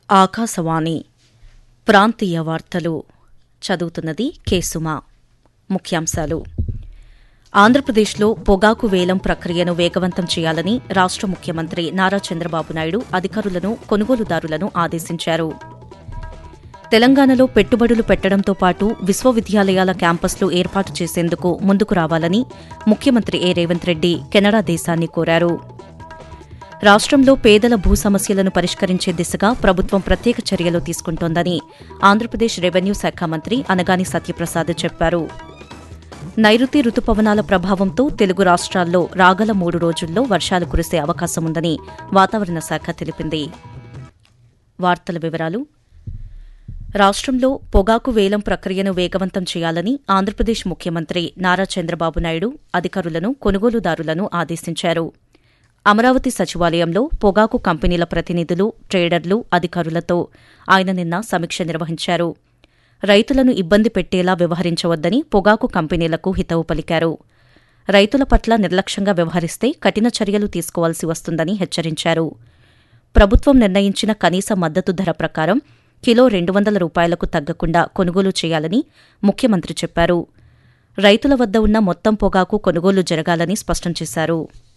ఆకాశవాణి ప్రాంతీయ వార్తలు చదువుతున్నది కేసుమా ముఖ్యాంశాలు ఆంధ్రప్రదేశ్లో పొగాకు వేలం ప్రక్రియను వేగవంతం చేయాలని రాష్ట ముఖ్యమంత్రి నారా చంద్రబాబు నాయుడు అధికారులను కొనుగోలుదారులను ఆదేశించారు తెలంగాణలో పెట్టుబడులు పెట్టడంతో పాటు విశ్వవిద్యాలయాల క్యాంపస్లు ఏర్పాటు చేసేందుకు ముందుకు రావాలని ముఖ్యమంత్రి ఏ రేవంత్ రెడ్డి కెనడా దేశాన్ని కోరారు రాష్ట్రంలో పేదల భూ సమస్యలను పరిష్కరించే దిశగా ప్రభుత్వం ప్రత్యేక చర్యలు తీసుకుంటోందని ఆంధ్రప్రదేశ్ రెవెన్యూ శాఖ మంత్రి అనగాని సత్యప్రసాద్ చెప్పారు నైరుతి రుతుపవనాల ప్రభావంతో తెలుగు రాష్ట్రాల్లో రాగల మూడు రోజుల్లో వర్షాలు కురిసే అవకాశం ఉందని వాతావరణ శాఖ తెలిపింది వార్తల వివరాలు రాష్ట్రంలో పొగాకు వేలం ప్రక్రియను వేగవంతం చేయాలని ఆంధ్రప్రదేశ్ ముఖ్యమంత్రి నారా చంద్రబాబు నాయుడు అధికారులను కొనుగోలుదారులను ఆదేశించారు అమరావతి సచివాలయంలో పొగాకు కంపెనీల ప్రతినిధులు ట్రేడర్లు అధికారులతో ఆయన నిన్న సమీక్ష నిర్వహించారు రైతులను ఇబ్బంది పెట్టేలా వ్యవహరించవద్దని పొగాకు కంపెనీలకు హితవు పలికారు రైతుల పట్ల నిర్లక్ష్యంగా వ్యవహరిస్తే కఠిన చర్యలు తీసుకోవాల్సి వస్తుందని హెచ్చరించారు ప్రభుత్వం నిర్ణయించిన కనీస మద్దతు ధర ప్రకారం కిలో రెండు వందల రూపాయలకు తగ్గకుండా కొనుగోలు చేయాలని ముఖ్యమంత్రి చెప్పారు రైతుల వద్ద ఉన్న మొత్తం పొగాకు కొనుగోలు జరగాలని స్పష్టం చేశారు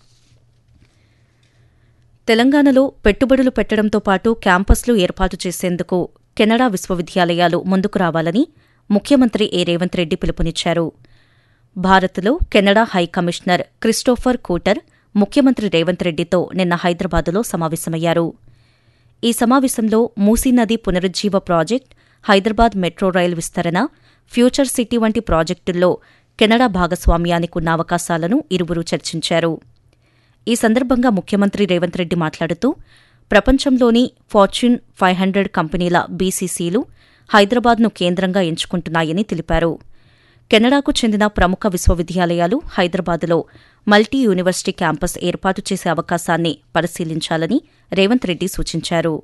తెలంగాణలో పెట్టుబడులు పెట్టడంతో పాటు క్యాంపస్లు ఏర్పాటు చేసేందుకు కెనడా విశ్వవిద్యాలయాలు ముందుకు రావాలని ముఖ్యమంత్రి ఏ రేవంత్ రెడ్డి పిలుపునిచ్చారు భారత్లో Canada high commissioner Christopher Cooter ముఖ్యమంత్రి రేవంత్ రెడ్డితో నిన్న హైదరాబాదులో సమావేశమయ్యారు ఈ సమావేశంలో మూసీ నది పునరుజ్జీవ ప్రాజెక్ట్ హైదరాబాద్ మెట్రో రైల్ విస్తరణ ఫ్యూచర్ సిటీ వంటి ప్రాజెక్టుల్లో కెనడా భాగస్వామ్యానికి ఉన్న అవకాశాలను ఇరువురు చర్చించారు ఈ సందర్భంగా ముఖ్యమంత్రి రేవంత్ రెడ్డి మాట్లాడుతూ ప్రపంచంలోని ఫార్చ్యూన్ ఫైవ్ హండ్రెడ్ కంపెనీల బీసీసీలు హైదరాబాద్ను కేంద్రంగా ఎంచుకుంటున్నాయని తెలిపారు కెనడాకు చెందిన ప్రముఖ విశ్వవిద్యాలయాలు హైదరాబాద్లో మల్టీ యూనివర్సిటీ క్యాంపస్ ఏర్పాటు చేసే అవకాశాన్ని పరిశీలించాలని రేవంత్ రెడ్డి సూచించారు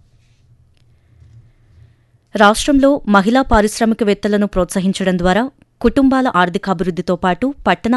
రాష్ట్రంలో మహిళా పారిశ్రామికవేత్తలను ప్రోత్సహించడం ద్వారా కుటుంబాల ఆర్థికాభివృద్దితో పాటు పట్టణ